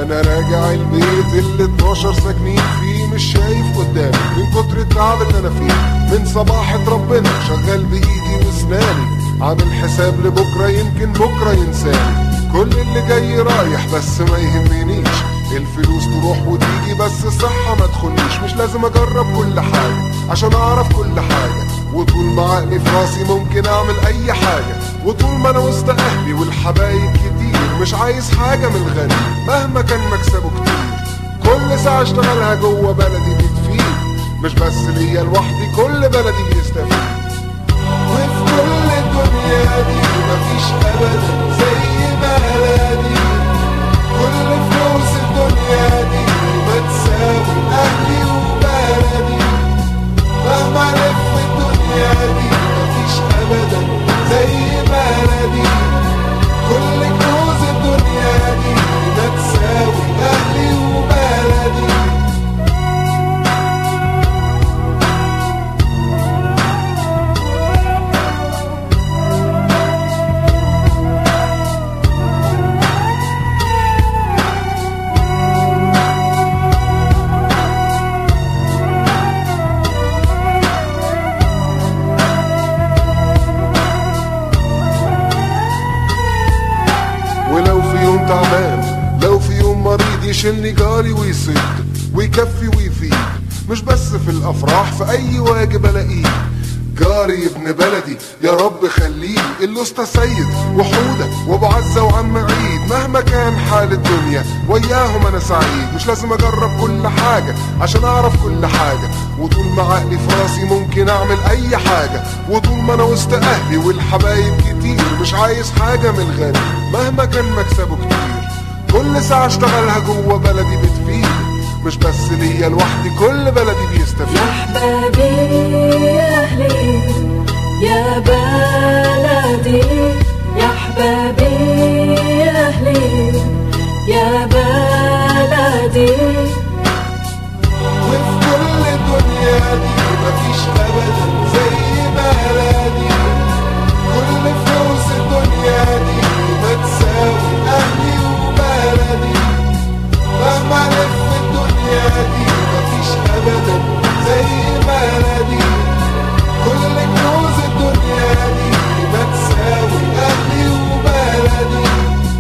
وانا راجع البيت اللي 12 ساكنين فيه مش شايف قدامي من كتر التعب اللي انا فيه من صباحة ربنا شغال بايدي واسناني عامل حساب لبكرة يمكن بكرة ينساني كل اللي جاي رايح بس ما يهمنيش الفلوس تروح وتيجي بس الصحة ما تخنيش مش لازم اجرب كل حاجة عشان اعرف كل حاجة وطول ما عقلي في راسي ممكن اعمل اي حاجة وطول ما انا وسط اهلي والحبايب كتير مش عايز حاجة من الغني مهما كان مكسبه كتير كل ساعة اشتغلها جوه بلدي بتفيد مش بس ليا لوحدي كل بلدي بيستفيد وفي كل الدنيا دي مفيش ابدا زي بلدي كل فلوس الدنيا دي ما تساوي اهلي وبلدي مهما الف الدنيا دي مفيش ابدا زي بلدي كل كنوز الدنيا دي ما تساوي اهلي وبلدي ولو في يوم تعبان لو في يوم مريض يشيلني جاري ويصيد ويكفي ويفيد مش بس في الافراح في اي واجب الاقيه جاري ابن بلدي يا رب خليه الاسطى سيد وحودة وابو عزة وعم عيد مهما كان حال الدنيا وياهم انا سعيد مش لازم اجرب كل حاجة عشان اعرف كل حاجة وطول ما عقلي في راسي ممكن اعمل اي حاجة وطول ما انا وسط اهلي والحبايب كتير مش عايز حاجة من الغني مهما كان مكسبه كتير كل ساعة اشتغلها جوه بلدي بتفيد مش بس ليا لوحدي كل بلدي بيستفيد يا احبابي يا اهلي يا بلدي يا احبابي يا اهلي يا بلدي وفي كل الدنيا دي مفيش ابدا زي بلدي كل فلوس الدنيا دي ما تساوي اهلي وبلدي مهما الف الدنيا دي مفيش ابدا زي بلدي كل كنوز الدنيا دي ما تساوي اهلي وبلدي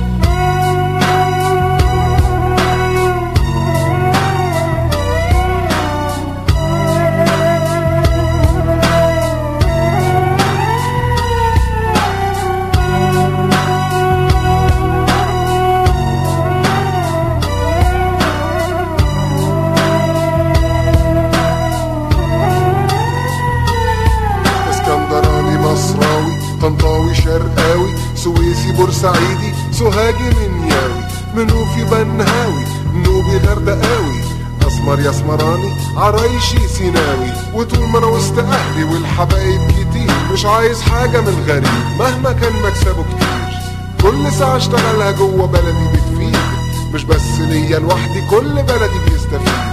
اسكندراني مصراوي طنطاوي شرقاوي سويسي بورسعيدي سوهاجي منياوي منوفي بنهاوي نوبي غردقاوي اسمر يا اسمراني عرايشي سيناوي وطول ما انا وسط اهلي والحبايب كتير مش عايز حاجه من الغريب مهما كان مكسبه كتير كل ساعه اشتغلها جوه بلدي بتفيد مش بس ليا لوحدي كل بلدي بيستفيد